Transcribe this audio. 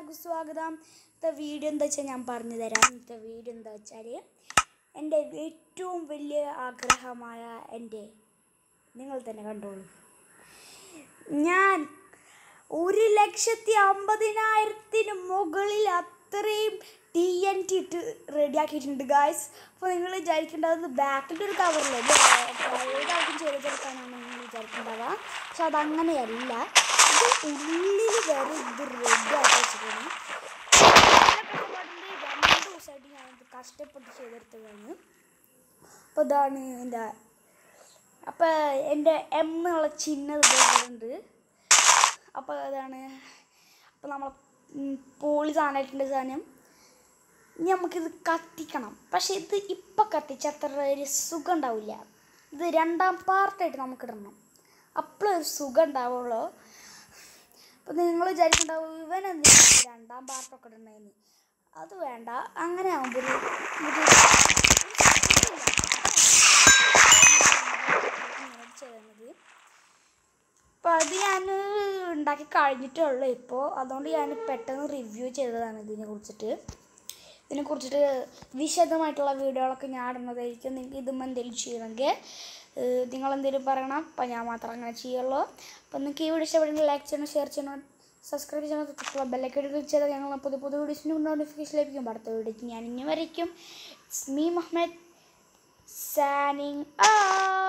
എല്ലാവർക്കും സ്വാഗതം ഇന്നത്തെ വീഡിയോ എന്താ വെച്ചാൽ ഞാൻ പറഞ്ഞു തരാം ഇന്നത്തെ വീഡിയോ എന്താ വെച്ചാൽ എൻ്റെ ഏറ്റവും വലിയ ആഗ്രഹമായ എൻ്റെ നിങ്ങൾ തന്നെ കണ്ടോളൂ ഞാൻ ഒരു ലക്ഷത്തി അമ്പതിനായിരത്തിന് മുകളിൽ അത്രയും ടി എൻ ടി ഇട്ട് റെഡിയാക്കിയിട്ടുണ്ട് ഗായ്സ് അപ്പോൾ നിങ്ങൾ വിചാരിക്കേണ്ടത് ബാക്കിൻ്റെ ഒരു കവറിൽ ഏതാൾക്കും ചെയ്ത് തീർക്കാനാണ് നിങ്ങൾ വിചാരിക്കേണ്ടത് പക്ഷെ അതങ്ങനെയല്ല ഇത് ഉള്ളിൽ വരെ ഇത് റെഡിയാക്കി വെച്ചിട്ടാണ് രണ്ട് ദിവസമായിട്ട് ഞാനിത് കഷ്ടപ്പെട്ട് ചെയ്തെടുത്തതാണ് അപ്പോൾ ഇതാണ് എൻ്റെ അപ്പോൾ എൻ്റെ എം എന്നുള്ള ചിഹ്നം ഇതുണ്ട് അപ്പോൾ അതാണ് അപ്പോൾ നമ്മൾ പോളി സാധനമായിട്ടുണ്ട് സാധനം ഇനി നമുക്കിത് കത്തിക്കണം പക്ഷെ ഇത് ഇപ്പം കത്തിച്ച അത്ര ഒരു സുഖം ഉണ്ടാവില്ല ഇത് രണ്ടാം പാർട്ടായിട്ട് നമുക്ക് ഇടണം അപ്പോഴേ ഒരു സുഖം ഉണ്ടാവുള്ളൂ അപ്പോൾ നിങ്ങൾ വിചാരിക്കുന്നുണ്ടാവും ഇവൻ എന്തിനാണ് രണ്ടാം പാർട്ടൊക്കെ ഇടണേന്ന് അത് വേണ്ട അങ്ങനെ ആകുമ്പോൾ ഒരു ഒരു ഇങ്ങനെ ചെയ്യുന്നത് അപ്പോൾ അത് ഞാൻ ഉണ്ടാക്കി കഴിഞ്ഞിട്ടേ ഉള്ളൂ ഇപ്പോൾ അതുകൊണ്ട് ഞാൻ പെട്ടെന്ന് റിവ്യൂ ചെയ്തതാണ് ഇതിനെ കുറിച്ചിട്ട് ഇതിനെ കുറിച്ചിട്ട് വിശദമായിട്ടുള്ള വീഡിയോകളൊക്കെ ഞാൻ ഇടുന്നതായിരിക്കും നിങ്ങൾക്ക് ഇതും എന്തെങ്കിലും ചെയ്യണമെങ്കിൽ നിങ്ങൾ എന്തെങ്കിലും പറയണം അപ്പം ഞാൻ മാത്രം അങ്ങനെ ചെയ്യുള്ളൂ അപ്പം നിങ്ങൾക്ക് ഈ വീഡിയോ ഇഷ്ടപ്പെടുമെങ്കിൽ ലൈക്ക് ചെയ്യണം ഷെയർ ചെയ്യണം സബ്സ്ക്രൈബ് ചെയ്യണം തൊട്ടുള്ള ബെല്ലൊക്കെ ക്ലിക്ക് ചെയ്താൽ ഞങ്ങൾ പുതിയ പുതിയ വീഡിയോസിന് നോട്ടിഫിക്കേഷൻ ലഭിക്കും അടുത്ത വീഡിയോക്ക് ഞാൻ ഇനി വരയ്ക്കും മീ മുഹമ്മദ് സാനിങ് ആ